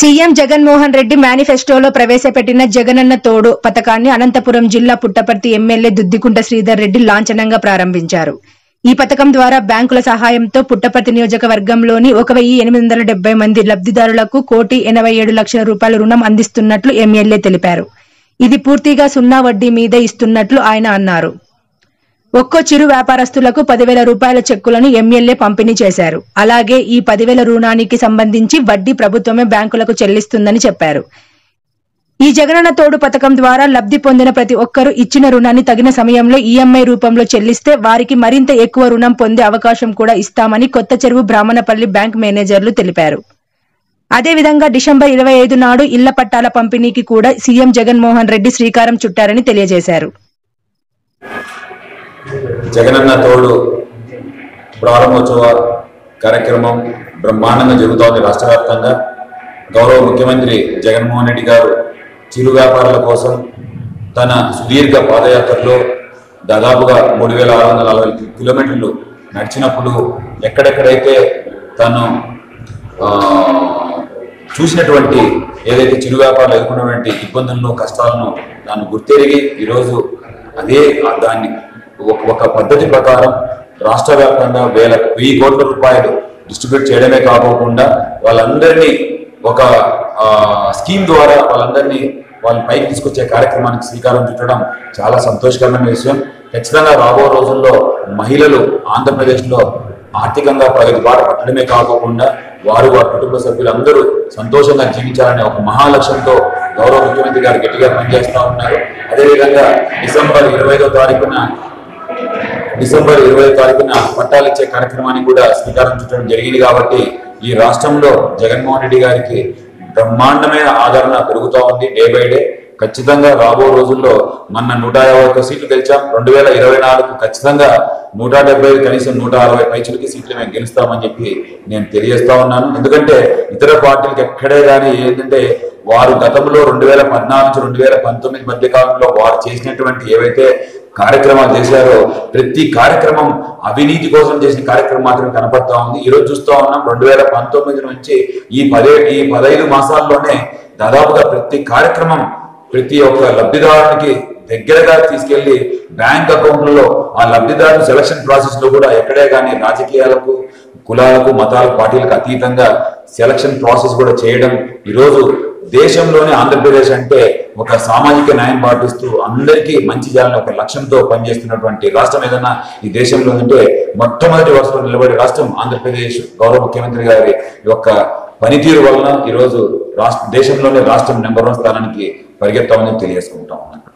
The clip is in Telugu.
సీఎం జగన్మోహన్ రెడ్డి మేనిఫెస్టోలో ప్రవేశపెట్టిన జగనన్న తోడు పథకాన్ని అనంతపురం జిల్లా పుట్టపర్తి ఎమ్మెల్యే దుద్దికుంట శ్రీధర్ రెడ్డి లాంఛనంగా ప్రారంభించారు ఈ పథకం ద్వారా బ్యాంకుల సహాయంతో పుట్టపర్తి నియోజకవర్గంలోని ఒక వెయ్యి ఎనిమిది వందల డెబ్బై మంది లబ్ధిదారులకు కోటి ఎనభై ఏడు లక్షల రూపాయల రుణం అందిస్తున్నట్లు ఎమ్మెల్యే తెలిపారు ఇది పూర్తిగా సున్నా వడ్డీ మీదే ఇస్తున్నట్లు ఆయన అన్నారు ఒక్కో చిరు వ్యాపారస్తులకు పదివేల రూపాయల చెక్కులను ఎమ్మెల్యే పంపిణీ చేశారు అలాగే ఈ పదివేల రుణానికి సంబంధించి వడ్డీ ప్రభుత్వమే బ్యాంకులకు చెల్లిస్తుందని చెప్పారు ఈ జగనన్న తోడు పథకం ద్వారా లబ్ధి పొందిన ప్రతి ఒక్కరూ ఇచ్చిన రుణాన్ని తగిన సమయంలో ఈఎంఐ రూపంలో చెల్లిస్తే వారికి మరింత ఎక్కువ రుణం పొందే అవకాశం కూడా ఇస్తామని కొత్త చెరువు బ్రాహ్మణపల్లి బ్యాంక్ మేనేజర్లు తెలిపారు అదేవిధంగా డిసెంబర్ ఇరవై ఐదు నాడు ఇళ్ల పట్టాల పంపిణీకి కూడా సీఎం జగన్మోహన్ రెడ్డి శ్రీకారం చుట్టారని తెలియజేశారు జగనన్న తోడు ప్రారంభోత్సవ కార్యక్రమం బ్రహ్మాండంగా జరుగుతోంది రాష్ట్ర వ్యాప్తంగా గౌరవ ముఖ్యమంత్రి జగన్మోహన్ రెడ్డి గారు చిరు వ్యాపారుల కోసం తన సుదీర్ఘ పాదయాత్రలో దాదాపుగా మూడు వేల ఆరు వందల నలభై కిలోమీటర్లు నడిచినప్పుడు ఎక్కడెక్కడైతే తను ఆ, చూసినటువంటి ఏదైతే చిరు వ్యాపారులు ఎదుర్కొన్నటువంటి ఇబ్బందులను కష్టాలను దాన్ని గుర్తెరిగి ఈరోజు అదే ఆ దాన్ని ఒక- ఒక పద్ధతి ప్రకారం రాష్ట్ర వ్యాప్తంగా వేల వెయ్యి కోట్ల రూపాయలు డిస్ట్రిబ్యూట్ చేయడమే కాకోకుండా వాళ్ళందరినీ ఒక ఆ, స్కీమ్ ద్వారా వాళ్ళందరినీ వాళ్ళ పైకి తీసుకొచ్చే కార్యక్రమానికి శ్రీకారం చుట్టడం చాలా సంతోషకరమైన విషయం ఖచ్చితంగా రాబో రోజుల్లో మహిళలు ఆంధ్రప్రదేశ్లో ఆర్థికంగా ప్రగతి బాట పట్టడమే కాకోకుండా వారు వారి కుటుంబ సభ్యులందరూ సంతోషంగా జీవించాలనే ఒక మహాలక్ష్యంతో గౌరవ ముఖ్యమంత్రి గారు గట్టిగా పనిచేస్తా ఉన్నారు అదేవిధంగా డిసెంబర్ ఇరవై ఐదో తారీఖున డిసెంబర్ ఇరవై తారీఖున పట్టాలు ఇచ్చే కార్యక్రమానికి కూడా శ్రీకారం చుట్టడం జరిగింది కాబట్టి ఈ రాష్ట్రంలో జగన్మోహన్ రెడ్డి గారికి బ్రహ్మాండమైన ఆదరణ పెరుగుతూ ఉంది డే బై డే ఖచ్చితంగా రాబో రోజుల్లో మన నూట యాభై ఒక్క సీట్లు గెలిచాం రెండు వేల ఇరవై నాలుగు ఖచ్చితంగా నూట డెబ్బై ఐదు కనీసం నూట అరవై పైచులకి సీట్లు మేము గెలుస్తామని చెప్పి నేను తెలియజేస్తా ఉన్నాను ఎందుకంటే ఇతర పార్టీలకు ఎక్కడే కానీ ఏంటంటే వారు గతంలో రెండు వేల పద్నాలుగు నుంచి రెండు వేల పంతొమ్మిది మధ్య కాలంలో వారు చేసినటువంటి ఏవైతే కార్యక్రమాలు చేశారో ప్రతి కార్యక్రమం అవినీతి కోసం చేసిన కార్యక్రమం మాత్రమే కనపడతా ఉంది ఈ రోజు చూస్తా ఉన్నాం రెండు వేల పంతొమ్మిది నుంచి ఈ పదే ఈ పదహైదు మాసాల్లోనే దాదాపుగా ప్రతి కార్యక్రమం ప్రతి ఒక్క లబ్ధిదారునికి దగ్గరగా తీసుకెళ్లి బ్యాంక్ అకౌంట్లలో ఆ లబ్ధిదారుల సెలక్షన్ ప్రాసెస్ లో కూడా ఎక్కడే కానీ రాజకీయాలకు కులాలకు మతాలకు పార్టీలకు అతీతంగా సెలక్షన్ ప్రాసెస్ కూడా చేయడం ఈరోజు దేశంలోనే ఆంధ్రప్రదేశ్ అంటే ఒక సామాజిక న్యాయం పాటిస్తూ అందరికీ మంచి చేయాలని ఒక లక్ష్యంతో పనిచేస్తున్నటువంటి రాష్ట్రం ఏదైనా ఈ దేశంలో అంటే మొట్టమొదటి వరుసలో నిలబడే రాష్ట్రం ఆంధ్రప్రదేశ్ గౌరవ ముఖ్యమంత్రి గారి యొక్క పనితీరు వలన ఈరోజు రాష్ట్ర దేశంలోనే రాష్ట్రం నెంబర్ వన్ స్థానానికి పరిగెత్తామని తెలియజేసుకుంటా ఉన్నాను